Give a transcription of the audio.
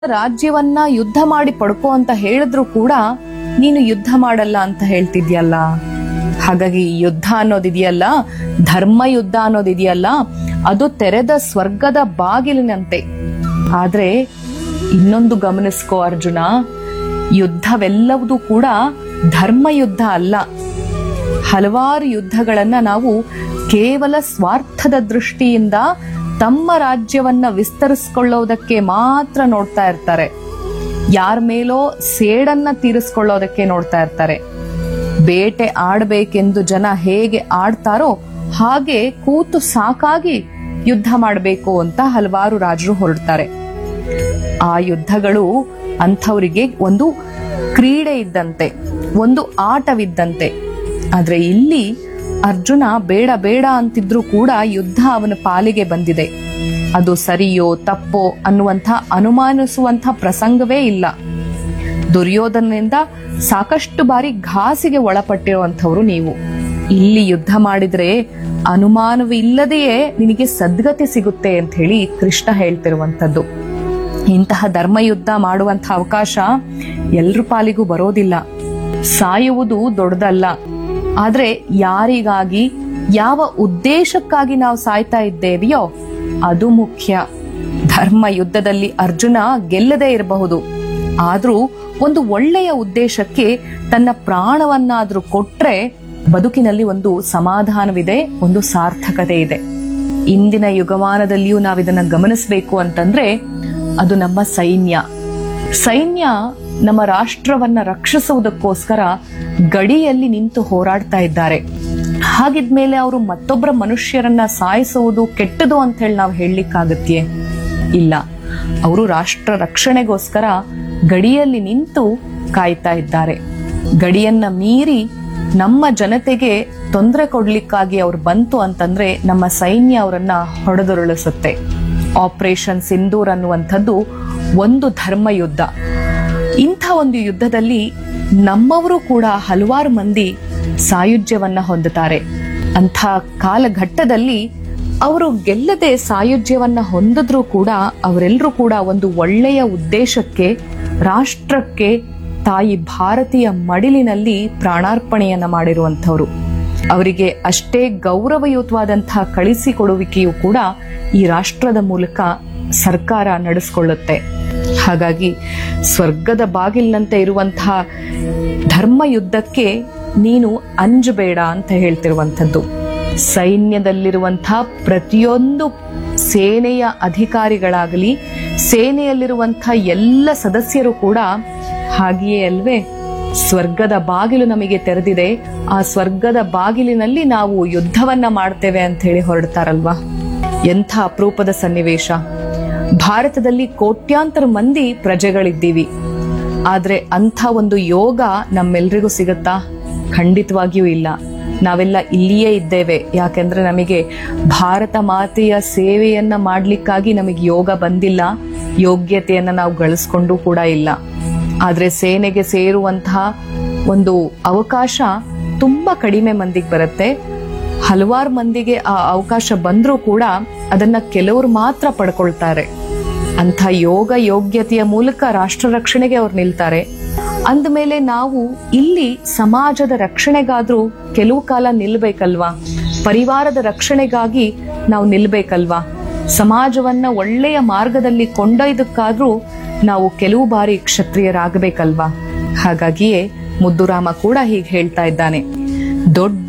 ರಾಜ್ಯವನ್ನ ಯುದ್ಧ ಮಾಡಿ ಪಡ್ಕೋ ಅಂತ ಹೇಳಿದ್ರು ಕೂಡ ನೀನು ಯುದ್ಧ ಮಾಡಲ್ಲ ಅಂತ ಹೇಳ್ತಿದ್ಯಲ್ಲ ಹಾಗಾಗಿ ಈ ಯುದ್ಧ ಅನ್ನೋದಿದೆಯಲ್ಲ ಧರ್ಮ ಯುದ್ಧ ಅನ್ನೋದಿದೆಯಲ್ಲ ಅದು ತೆರೆದ ಸ್ವರ್ಗದ ಬಾಗಿಲಿನಂತೆ ಆದ್ರೆ ಇನ್ನೊಂದು ಗಮನಿಸ್ಕೋ ಅರ್ಜುನ ಯುದ್ಧವೆಲ್ಲವೂ ಕೂಡ ಧರ್ಮ ಯುದ್ಧ ಅಲ್ಲ ಹಲವಾರು ಯುದ್ಧಗಳನ್ನ ನಾವು ಕೇವಲ ಸ್ವಾರ್ಥದ ದೃಷ್ಟಿಯಿಂದ ತಮ್ಮ ರಾಜ್ಯವನ್ನ ವಿಸ್ತರಿಸಿಕೊಳ್ಳೋದಕ್ಕೆ ಮಾತ್ರ ನೋಡ್ತಾ ಇರ್ತಾರೆ ಯಾರ ಮೇಲೋ ಸೇಡನ್ನ ತೀರಿಸ್ಕೊಳ್ಳೋದಕ್ಕೆ ನೋಡ್ತಾ ಇರ್ತಾರೆ ಬೇಟೆ ಆಡ್ಬೇಕೆಂದು ಜನ ಹೇಗೆ ಆಡ್ತಾರೋ ಹಾಗೆ ಕೂತು ಸಾಕಾಗಿ ಯುದ್ಧ ಮಾಡಬೇಕು ಅಂತ ಹಲವಾರು ರಾಜರು ಹೊರಡ್ತಾರೆ ಆ ಯುದ್ಧಗಳು ಅಂಥವರಿಗೆ ಒಂದು ಕ್ರೀಡೆ ಇದ್ದಂತೆ ಒಂದು ಆಟವಿದ್ದಂತೆ ಆದ್ರೆ ಇಲ್ಲಿ ಅರ್ಜುನ ಬೇಡ ಬೇಡ ಅಂತಿದ್ರು ಕೂಡ ಯುದ್ಧ ಅವನ ಪಾಲಿಗೆ ಬಂದಿದೆ ಅದು ಸರಿಯೋ ತಪ್ಪೋ ಅನ್ನುವಂಥ ಅನುಮಾನಿಸುವಂಥ ಪ್ರಸಂಗವೇ ಇಲ್ಲ ದುರ್ಯೋಧನದಿಂದ ಸಾಕಷ್ಟು ಬಾರಿ ಘಾಸಿಗೆ ಒಳಪಟ್ಟಿರುವಂಥವ್ರು ನೀವು ಇಲ್ಲಿ ಯುದ್ಧ ಮಾಡಿದ್ರೆ ಅನುಮಾನವಿಲ್ಲದೆಯೇ ನಿನಗೆ ಸದ್ಗತಿ ಸಿಗುತ್ತೆ ಅಂತ ಹೇಳಿ ಕೃಷ್ಣ ಹೇಳ್ತಿರುವಂಥದ್ದು ಇಂತಹ ಧರ್ಮಯುದ್ಧ ಮಾಡುವಂಥ ಅವಕಾಶ ಎಲ್ರ ಪಾಲಿಗೂ ಬರೋದಿಲ್ಲ ಸಾಯುವುದು ದೊಡ್ಡದಲ್ಲ ಆದ್ರೆ ಯಾರಿಗಾಗಿ ಯಾವ ಉದ್ದೇಶಕ್ಕಾಗಿ ನಾವು ಸಾಯ್ತಾ ಇದ್ದೇವೆಯೋ ಅದು ಮುಖ್ಯ ಧರ್ಮ ಯುದ್ಧದಲ್ಲಿ ಅರ್ಜುನ ಗೆಲ್ಲದೇ ಇರಬಹುದು ಆದ್ರೂ ಒಂದು ಒಳ್ಳೆಯ ಉದ್ದೇಶಕ್ಕೆ ತನ್ನ ಪ್ರಾಣವನ್ನಾದ್ರೂ ಕೊಟ್ರೆ ಬದುಕಿನಲ್ಲಿ ಒಂದು ಸಮಾಧಾನವಿದೆ ಒಂದು ಸಾರ್ಥಕತೆ ಇದೆ ಇಂದಿನ ಯುಗಮಾನದಲ್ಲಿಯೂ ನಾವಿದನ್ನ ಗಮನಿಸಬೇಕು ಅಂತಂದ್ರೆ ಅದು ನಮ್ಮ ಸೈನ್ಯ ಸೈನ್ಯ ನಮ್ಮ ರಾಷ್ಟ್ರವನ್ನ ರಕ್ಷಿಸುವುದಕ್ಕೋಸ್ಕರ ಗಡಿಯಲ್ಲಿ ನಿಂತು ಹೋರಾಡ್ತಾ ಇದ್ದಾರೆ ಹಾಗಿದ್ಮೇಲೆ ಅವರು ಮತ್ತೊಬ್ಬರ ಮನುಷ್ಯರನ್ನ ಸಾಯಿಸುವುದು ಕೆಟ್ಟದು ಅಂತ ಹೇಳಿ ನಾವು ಹೇಳಲಿಕ್ಕಾಗತ್ಯೆ ಇಲ್ಲ ಅವರು ರಾಷ್ಟ್ರ ರಕ್ಷಣೆಗೋಸ್ಕರ ಗಡಿಯಲ್ಲಿ ನಿಂತು ಕಾಯ್ತಾ ಇದ್ದಾರೆ ಗಡಿಯನ್ನ ಮೀರಿ ನಮ್ಮ ಜನತೆಗೆ ತೊಂದರೆ ಕೊಡ್ಲಿಕ್ಕಾಗಿ ಅವ್ರು ಬಂತು ಅಂತಂದ್ರೆ ನಮ್ಮ ಸೈನ್ಯ ಅವರನ್ನ ಹೊಡೆದುರುಳಿಸುತ್ತೆ ಆಪರೇಷನ್ ಸಿಂಧೂರ್ ಅನ್ನುವಂಥದ್ದು ಒಂದು ಧರ್ಮ ಯುದ್ಧ ಇಂಥ ಒಂದು ಯುದ್ಧದಲ್ಲಿ ನಮ್ಮವರು ಕೂಡ ಹಲವಾರು ಮಂದಿ ಸಾಯುಜ್ಯವನ್ನ ಹೊಂದುತ್ತಾರೆ ಅಂಥ ಕಾಲಘಟ್ಟದಲ್ಲಿ ಅವರು ಗೆಲ್ಲದೆ ಸಾಯುಜ್ಯವನ್ನ ಹೊಂದಿದ್ರೂ ಕೂಡ ಅವರೆಲ್ಲರೂ ಕೂಡ ಒಂದು ಒಳ್ಳೆಯ ಉದ್ದೇಶಕ್ಕೆ ರಾಷ್ಟ್ರಕ್ಕೆ ತಾಯಿ ಭಾರತೀಯ ಮಡಿಲಿನಲ್ಲಿ ಪ್ರಾಣಾರ್ಪಣೆಯನ್ನ ಮಾಡಿರುವಂಥವ್ರು ಅವರಿಗೆ ಅಷ್ಟೇ ಗೌರವಯುತವಾದಂತಹ ಕಳಿಸಿಕೊಡುವಿಕೆಯು ಕೂಡ ಈ ರಾಷ್ಟ್ರದ ಮೂಲಕ ಸರ್ಕಾರ ನಡೆಸ್ಕೊಳ್ಳುತ್ತೆ ಹಾಗಾಗಿ ಸ್ವರ್ಗದ ಬಾಗಿಲಿನಂತೆ ಇರುವಂತಹ ಧರ್ಮ ಯುದ್ಧಕ್ಕೆ ನೀನು ಅಂಜಬೇಡ ಅಂತ ಹೇಳ್ತಿರುವಂಥದ್ದು ಸೈನ್ಯದಲ್ಲಿರುವಂತಹ ಪ್ರತಿಯೊಂದು ಸೇನೆಯ ಅಧಿಕಾರಿಗಳಾಗಲಿ ಸೇನೆಯಲ್ಲಿರುವಂತಹ ಎಲ್ಲ ಸದಸ್ಯರು ಕೂಡ ಹಾಗೆಯೇ ಅಲ್ವೇ ಸ್ವರ್ಗದ ಬಾಗಿಲು ನಮಗೆ ತೆರೆದಿದೆ ಆ ಸ್ವರ್ಗದ ಬಾಗಿಲಿನಲ್ಲಿ ನಾವು ಯುದ್ಧವನ್ನ ಮಾಡ್ತೇವೆ ಅಂತ ಹೇಳಿ ಹೊರಡ್ತಾರಲ್ವಾ ಎಂಥ ಅಪರೂಪದ ಸನ್ನಿವೇಶ ಭಾರತದಲ್ಲಿ ಕೋಟ್ಯಾಂತರ ಮಂದಿ ಪ್ರಜೆಗಳಿದ್ದೀವಿ ಆದ್ರೆ ಅಂಥ ಒಂದು ಯೋಗ ನಮ್ಮೆಲ್ರಿಗೂ ಸಿಗುತ್ತಾ ಖಂಡಿತವಾಗಿಯೂ ಇಲ್ಲ ನಾವೆಲ್ಲ ಇಲ್ಲಿಯೇ ಇದ್ದೇವೆ ಯಾಕೆಂದ್ರೆ ನಮಗೆ ಭಾರತ ಮಾತೆಯ ಸೇವೆಯನ್ನ ಮಾಡ್ಲಿಕ್ಕಾಗಿ ನಮಗೆ ಯೋಗ ಬಂದಿಲ್ಲ ಯೋಗ್ಯತೆಯನ್ನ ನಾವು ಗಳಿಸ್ಕೊಂಡು ಕೂಡ ಇಲ್ಲ ಆದ್ರೆ ಸೇನೆಗೆ ಸೇರುವಂತಹ ಒಂದು ಅವಕಾಶ ತುಂಬಾ ಕಡಿಮೆ ಮಂದಿಗೆ ಬರುತ್ತೆ ಹಲವಾರು ಮಂದಿಗೆ ಆ ಅವಕಾಶ ಬಂದ್ರೂ ಕೂಡ ಅದನ್ನ ಕೆಲವರು ಮಾತ್ರ ಪಡ್ಕೊಳ್ತಾರೆ ಅಂಥ ಯೋಗ ಯೋಗ್ಯತೆಯ ಮೂಲಕ ರಾಷ್ಟ್ರ ರಕ್ಷಣೆಗೆ ಅವ್ರು ನಿಲ್ತಾರೆ ಅಂದಮೇಲೆ ನಾವು ಇಲ್ಲಿ ಸಮಾಜದ ರಕ್ಷಣೆಗಾದ್ರೂ ಕೆಲವು ಕಾಲ ನಿಲ್ಬೇಕಲ್ವಾ ಪರಿವಾರದ ರಕ್ಷಣೆಗಾಗಿ ನಾವು ನಿಲ್ಬೇಕಲ್ವಾ ಸಮಾಜವನ್ನ ಒಳ್ಳೆಯ ಮಾರ್ಗದಲ್ಲಿ ಕೊಂಡೊಯ್ದಕ್ಕಾದ್ರೂ ನಾವು ಕೆಲವು ಬಾರಿ ಕ್ಷತ್ರಿಯರಾಗಬೇಕಲ್ವಾ ಹಾಗಾಗಿಯೇ ಮುದ್ದುರಾಮ ಕೂಡ ಹೀಗೆ ಹೇಳ್ತಾ ಇದ್ದಾನೆ ದೊಡ್ಡ